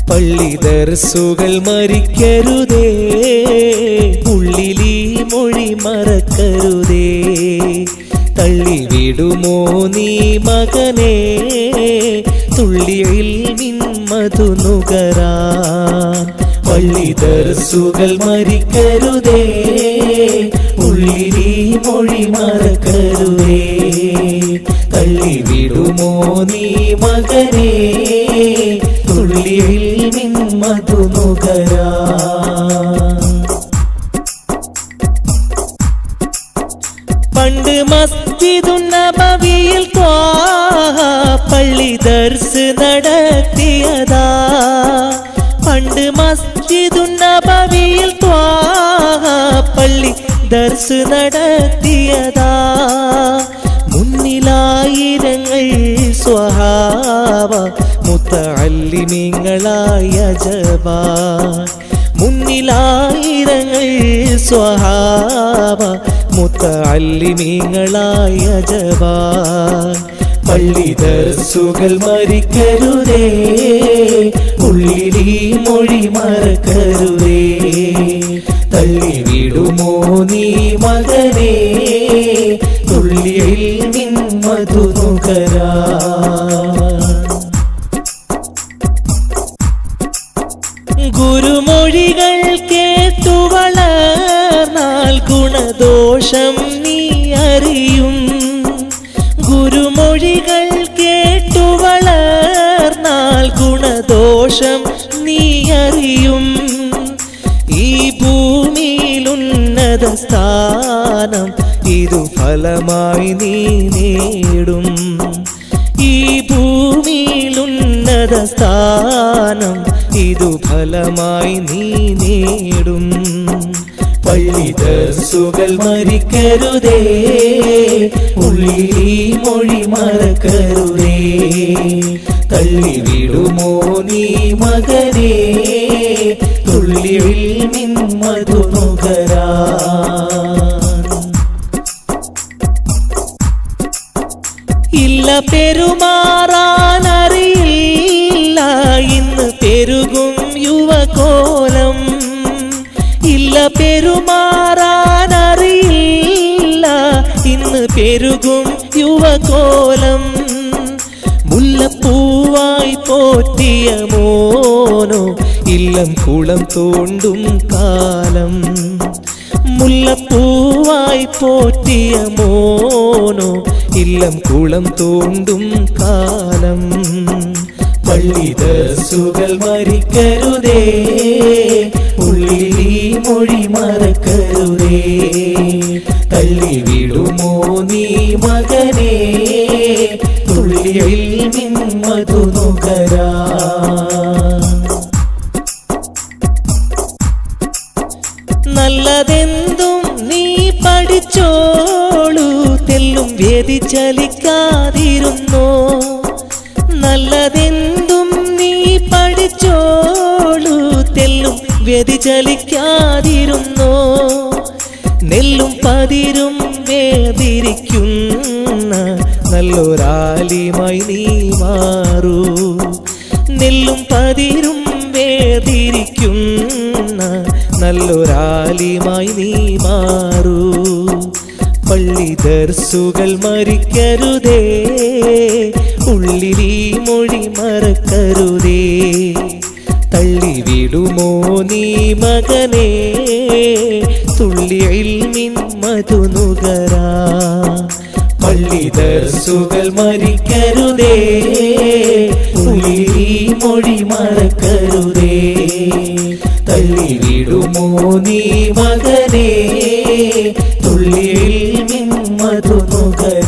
പള്ളി ദർസുകൾ മരിക്കരുതേ ഉള്ളിലീ മൊഴി മറക്കരുതേ തള്ളി വിടുമോ നീ മകനെ തുള്ളിയിൽ നിൻ മധു നുകരാൻ പള്ളി ദർസുകൾ മരിക്കരുതേ ഉള്ളിലീ മൊഴി മറക്കരുതേ തള്ളി വിടുമോ നീ മകനെ തുള്ളിയിൽ നിൻ മധു നുകരാൻ പണ്ട് മസ്ജിദുന്നബവിയിൽ ത്വാഹ പള്ളി ദർസ് നടത്തിയതാ പണ്ട് മസ്ജിദുന്നബവിയിൽ ത്വാഹ പള്ളി ദർസ് നടത്തിയതാ മുന്നിലായിരങ്ങൾ സ്വഹാവ മുത്തല്ലിമിങ്ങളായ ജബാ മുന്നിലായിരങ്ങൾ സ്വഹാവ മുത്തല്ലിമീങ്ങളായ ജവാൻ പള്ളി ദർസുകൾ മരിക്കരുതേ ഉള്ളിലീ മൊഴി മറക്കരുതേ തള്ളി വിടുമോ നീ മകനെ തുള്ളിയിൽ നിൻ മധു നുകരാ ഗുരുമൊഴികൾ കേട്ടു വളർന്നാൽ ഗുണദോഷം നീ അറിയും ഗുരുമൊഴികൾ കേട്ടു വളർന്നാൽ ഗുണദോഷം നീ അറിയും ഈ ഭൂമിയിൽ ഉന്നത സ്ഥാനം ഇതു ഫലമായി നീ നേടും ഈ ഭൂമിയിൽ ഉന്നത സ്ഥാനം ഇതു ഫലമായി നീ നേടും പള്ളി ദർസുകൾ മരിക്കരുതേ ഉള്ളി മൊഴി മറക്കരുതേ തള്ളി വിടുമോ നീ മകനെ തുള്ളിയിൽ നിൻ മധു നുകരാ ഇല്ല പെരുമാറാൻ അറിയില്ല ഇന്ന് പെരുകും യുവകോലം ഇല്ല പെരുമാറാൻ അറിയില്ല ഇന്ന് പെരുകും യുവകോലം മുല്ലപ്പൂവായി പോറ്റിയ മോനോ ഇല്ലം കുളം തോണ്ടും കാലം മുല്ലപ്പൂവായി പോറ്റിയ മോനോ ഇല്ലം കുളം തോണ്ടും കാലം പള്ളി ദർസുകൾ മരിക്കരുതേ ഉള്ളിലീ മൊഴി മറക്കരുതേ തള്ളി വിടുമോ നീ മകനെ തുള്ളിയിൽ നിൻ മധു നുകരാ നല്ലതെന്തും നീ പഠിച്ചോളൂ തെല്ലും വ്യതിചലിക്കാതിരുന്നോ നല്ലതെന്തും നീ പഠിച്ചോളൂ തെല്ലും വ്യതിചലിക്കാതിരുന്നോ നെല്ലും പതിരും വേദിരിക്കുന്ന നല്ലൊരാലിമായി നീ മാറൂ നെല്ലും പതിരും വേദിരിക്കുന്ന നല്ലൊരാലിമായി നീ മാറൂ പള്ളി ദർസുകൾ മരിക്കരുതേ ഉള്ളിലീ മൊഴി മറക്കരുതേ തള്ളി വിടുമോ നീ മകനെ തുള്ളിയിൽ നിൻ മധു നുകരാ പള്ളി ദർസുകൾ മരിക്കരുതേ ഉള്ളിലീ മൊഴി മറക്കരുതേ തള്ളി വിടുമോ നീ മകനെ തുള്ളിയിൽ നിൻ മധു നുകരാ